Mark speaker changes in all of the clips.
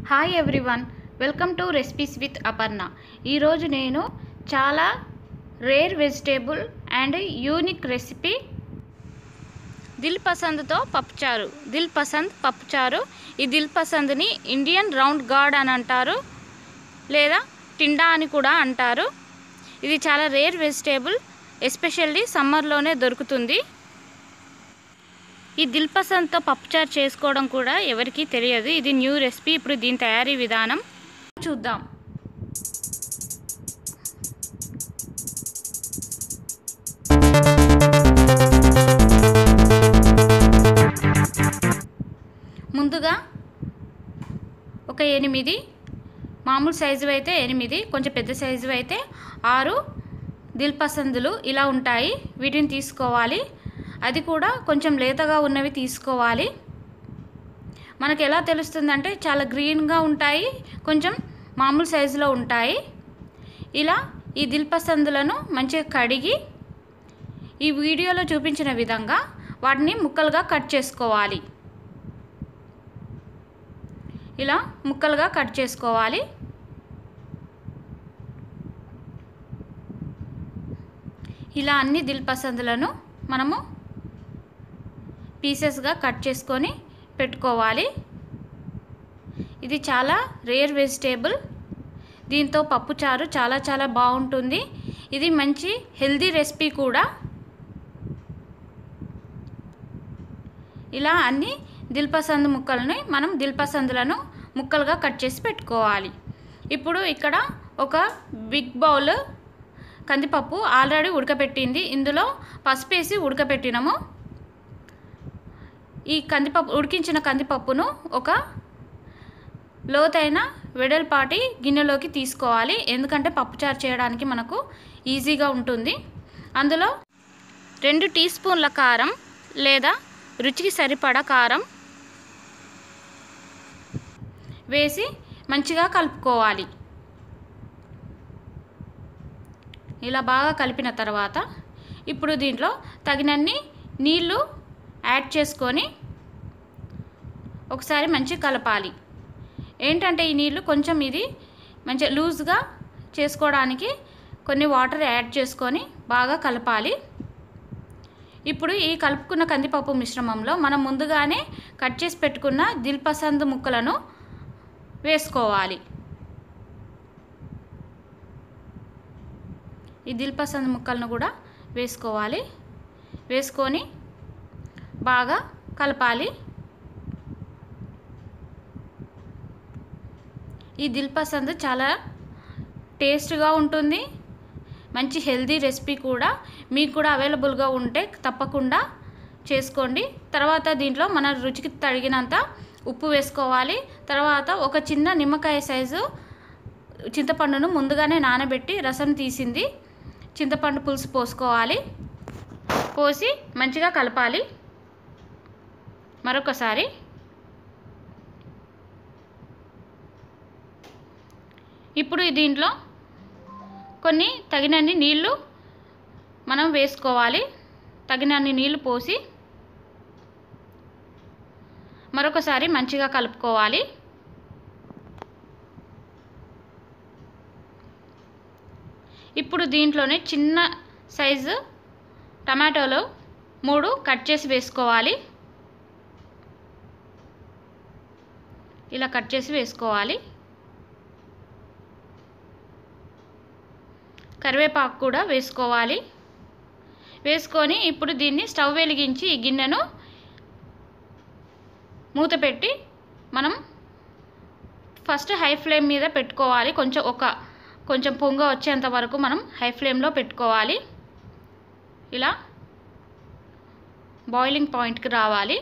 Speaker 1: hi everyone welcome to recipes with Aparna ఈరోజు నేను చాలా rare vegetable and unique recipe దిల్ పసంద్తో పప్పుచారు దిల్ పసంద్ పప్పుచారు ఈ దిల్ పసంద్ని ఇండియన్ రౌండ్ గార్డ్ అని అంటారు లేదా టిండా అని కూడా అంటారు ఇది చాలా రేర్ వెజిటేబుల్ ఎస్పెషల్లీ సమ్మర్లోనే దొరుకుతుంది ఈ దిల్ పసంద్తో పప్పుచారు చేసుకోవడం కూడా ఎవరికీ తెలియదు ఇది న్యూ రెసిపీ ఇప్పుడు దీని తయారీ విధానం చూద్దాం ముందుగా ఒక ఎనిమిది మామూలు సైజు అయితే ఎనిమిది కొంచెం పెద్ద సైజు అయితే ఆరు దిల్ పసందులు ఇలా ఉంటాయి వీటిని తీసుకోవాలి అది కూడా కొంచెం లేతగా ఉన్నవి తీసుకోవాలి మనకు ఎలా తెలుస్తుందంటే చాలా గ్రీన్గా ఉంటాయి కొంచెం మామూలు సైజులో ఉంటాయి ఇలా ఈ దిల్ పసందులను మంచిగా కడిగి ఈ వీడియోలో చూపించిన విధంగా వాటిని ముక్కలుగా కట్ చేసుకోవాలి ఇలా ముక్కలుగా కట్ చేసుకోవాలి ఇలా అన్ని దిల్ పసందులను మనము పీసెస్గా కట్ చేసుకొని పెట్టుకోవాలి ఇది చాలా రేర్ వెజిటేబుల్ దీంతో పప్పుచారు చాలా చాలా బాగుంటుంది ఇది మంచి హెల్దీ రెసిపీ కూడా ఇలా అన్ని దిల్పసంద్ ముక్కలని మనం దిల్పసందులను ముక్కలుగా కట్ చేసి పెట్టుకోవాలి ఇప్పుడు ఇక్కడ ఒక బిగ్ బౌల్ కందిపప్పు ఆల్రెడీ ఉడకపెట్టింది ఇందులో పసుపు వేసి ఉడకపెట్టినాము ఈ కందిపప్పు ఉడికించిన కందిపప్పును ఒక లోతైన వెడల్పాటి గిన్నెలోకి తీసుకోవాలి ఎందుకంటే పప్పుచారు చేయడానికి మనకు ఈజీగా ఉంటుంది అందులో రెండు టీ స్పూన్ల కారం లేదా రుచికి సరిపడా కారం వేసి మంచిగా కలుపుకోవాలి ఇలా బాగా కలిపిన తర్వాత ఇప్పుడు దీంట్లో తగినన్ని నీళ్ళు యాడ్ చేసుకొని ఒకసారి మంచిగా కలపాలి ఏంటంటే ఈ నీళ్ళు కొంచెం ఇది మంచిగా లూజ్గా చేసుకోవడానికి కొన్ని వాటర్ యాడ్ చేసుకొని బాగా కలపాలి ఇప్పుడు ఈ కలుపుకున్న కందిపప్పు మిశ్రమంలో మనం ముందుగానే కట్ చేసి పెట్టుకున్న దిల్పసంద్ ముక్కలను వేసుకోవాలి ఈ దిల్పసంద్ ముక్కలను కూడా వేసుకోవాలి వేసుకొని బాగా కలపాలి ఈ దిల్పసంద్ చాలా టేస్ట్గా ఉంటుంది మంచి హెల్దీ రెసిపీ కూడా మీకు కూడా అవైలబుల్గా ఉంటే తప్పకుండా చేసుకోండి తర్వాత దీంట్లో మన రుచికి తగినంత ఉప్పు వేసుకోవాలి తర్వాత ఒక చిన్న నిమ్మకాయ సైజు చింతపండును ముందుగానే నానబెట్టి రసం తీసింది చింతపండు పులుసు పోసుకోవాలి పోసి మంచిగా కలపాలి మరొకసారి ఇప్పుడు దీంట్లో కొన్ని తగినన్ని నీళ్ళు మనం వేసుకోవాలి తగినన్ని నీళ్ళు పోసి మరొకసారి మంచిగా కలుపుకోవాలి ఇప్పుడు దీంట్లోనే చిన్న సైజు టమాటోలు మూడు కట్ చేసి వేసుకోవాలి ఇలా కట్ చేసి వేసుకోవాలి కరివేపాకు కూడా వేసుకోవాలి వేసుకొని ఇప్పుడు దీన్ని స్టవ్ వెలిగించి ఈ గిన్నెను మూత పెట్టి మనం ఫస్ట్ హై ఫ్లేమ్ మీద పెట్టుకోవాలి కొంచెం ఒక కొంచెం పొంగ వచ్చేంత వరకు మనం హై ఫ్లేమ్లో పెట్టుకోవాలి ఇలా బాయిలింగ్ పాయింట్కి రావాలి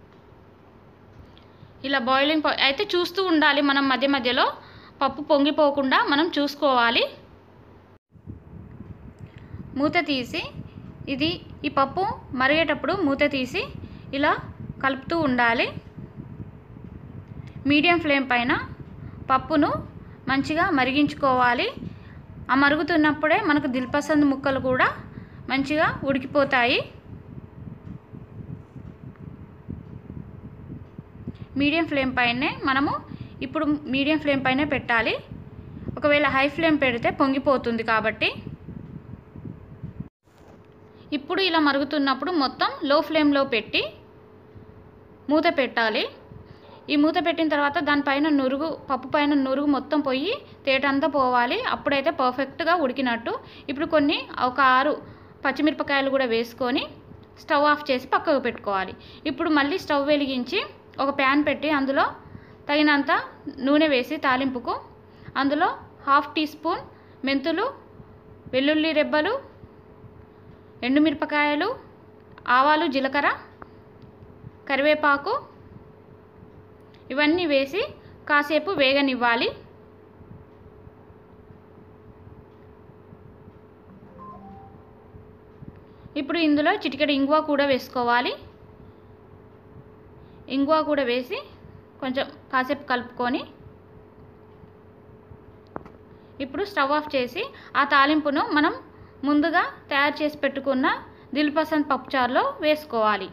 Speaker 1: ఇలా బాయిలింగ్ పాయింట్ అయితే చూస్తూ ఉండాలి మనం మధ్య మధ్యలో పప్పు పొంగిపోకుండా మనం చూసుకోవాలి మూత తీసి ఇది ఈ పప్పు మరిగేటప్పుడు మూత తీసి ఇలా కలుపుతూ ఉండాలి మీడియం ఫ్లేమ్ పైన పప్పును మంచిగా మరిగించుకోవాలి ఆ మరుగుతున్నప్పుడే మనకు దిల్పసంద్ ముక్కలు కూడా మంచిగా ఉడికిపోతాయి మీడియం ఫ్లేమ్ పైనే మనము ఇప్పుడు మీడియం ఫ్లేమ్ పైన పెట్టాలి ఒకవేళ హై ఫ్లేమ్ పెడితే పొంగిపోతుంది కాబట్టి ఇప్పుడు ఇలా మరుగుతున్నప్పుడు మొత్తం లో ఫ్లేమ్లో పెట్టి మూత పెట్టాలి ఈ మూత పెట్టిన తర్వాత దానిపైన నురుగు పప్పు పైన నురుగు మొత్తం పోయి తేటంతా పోవాలి అప్పుడైతే పర్ఫెక్ట్గా ఉడికినట్టు ఇప్పుడు కొన్ని ఒక ఆరు పచ్చిమిరపకాయలు కూడా వేసుకొని స్టవ్ ఆఫ్ చేసి పక్కకు పెట్టుకోవాలి ఇప్పుడు మళ్ళీ స్టవ్ వెలిగించి ఒక ప్యాన్ పెట్టి అందులో తగినంత నూనె వేసి తాలింపుకు అందులో హాఫ్ టీ స్పూన్ మెంతులు వెల్లుల్లి రెబ్బలు ఎండుమిరపకాయలు ఆవాలు జీలకర్ర కరివేపాకు ఇవన్నీ వేసి కాసేపు వేగనివ్వాలి ఇప్పుడు ఇందులో చిటికెడు ఇంగువ కూడా వేసుకోవాలి ఇంగువ కూడా వేసి కొంచెం కాసేపు కలుపుకొని ఇప్పుడు స్టవ్ ఆఫ్ చేసి ఆ తాలింపును మనం ముందుగా తయారు చేసి పెట్టుకున్న దిల్ పసంద్ పప్పుచారులో వేసుకోవాలి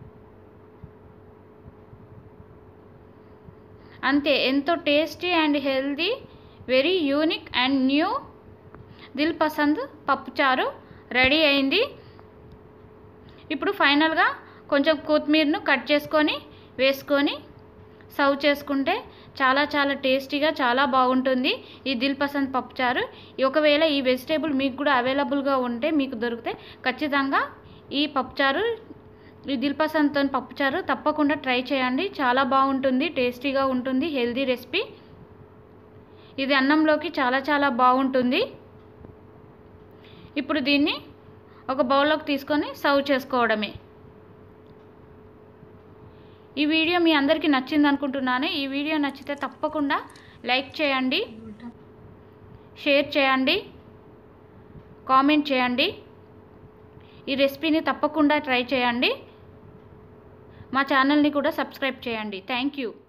Speaker 1: అంతే ఎంతో tasty and healthy very unique and new Dil Pasand పప్పుచారు రెడీ అయింది ఇప్పుడు ఫైనల్గా కొంచెం కొత్తిమీరను కట్ చేసుకొని వేసుకొని సర్వ్ చేసుకుంటే చాలా చాలా టేస్టీగా చాలా బాగుంటుంది ఈ దిల్ పసంద్ పప్పుచారు ఒకవేళ ఈ వెజిటేబుల్ మీకు కూడా అవైలబుల్గా ఉంటే మీకు దొరికితే ఖచ్చితంగా ఈ పప్పుచారు ఈ దిల్ పసంద్తో పప్పుచారు తప్పకుండా ట్రై చేయండి చాలా బాగుంటుంది టేస్టీగా ఉంటుంది హెల్దీ రెసిపీ ఇది అన్నంలోకి చాలా చాలా బాగుంటుంది ఇప్పుడు దీన్ని ఒక బౌల్లోకి తీసుకొని సర్వ్ చేసుకోవడమే ఈ వీడియో మీ అందరికీ నచ్చింది అనుకుంటున్నాను ఈ వీడియో నచ్చితే తప్పకుండా లైక్ చేయండి షేర్ చేయండి కామెంట్ చేయండి ఈ రెసిపీని తప్పకుండా ట్రై చేయండి మా ఛానల్ని కూడా సబ్స్క్రైబ్ చేయండి థ్యాంక్ యూ